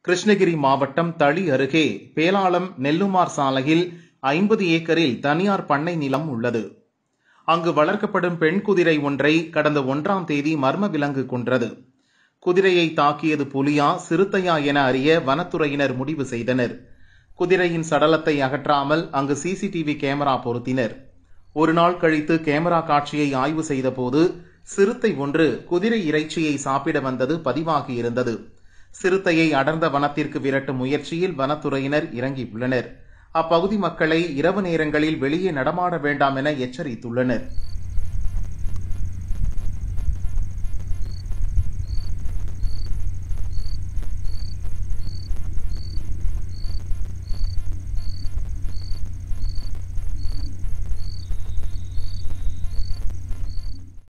கிருஷ்ணகிரி மாவட்டம் தளி அருகே பேலாளம் நெல்லுமார் சாலையில் ஐம்பது ஏக்கரில் தனியார் பண்ணை நிலம் உள்ளது அங்கு வளர்க்கப்படும் பெண் குதிரை ஒன்றை கடந்த ஒன்றாம் தேதி மர்ம விலங்கு கொன்றது குதிரையை தாக்கியது புலியா சிறுத்தையா என அறிய வனத்துறையினர் முடிவு செய்தனர் குதிரையின் சடலத்தை அகற்றாமல் அங்கு சிசிடிவி கேமரா பொருத்தினர் ஒரு நாள் கழித்து கேமரா காட்சியை ஆய்வு செய்தபோது சிறுத்தை ஒன்று குதிரை இறைச்சியை சாப்பிட வந்தது பதிவாகியிருந்தது சிறுத்தையை அடர்ந்த வனத்திற்கு விரட்டும் முயற்சியில் வனத்துறையினர் இறங்கியுள்ளனர் அப்பகுதி மக்களை இரவு நேரங்களில் வெளியே நடமாட வேண்டாம் என எச்சரித்துள்ளனர்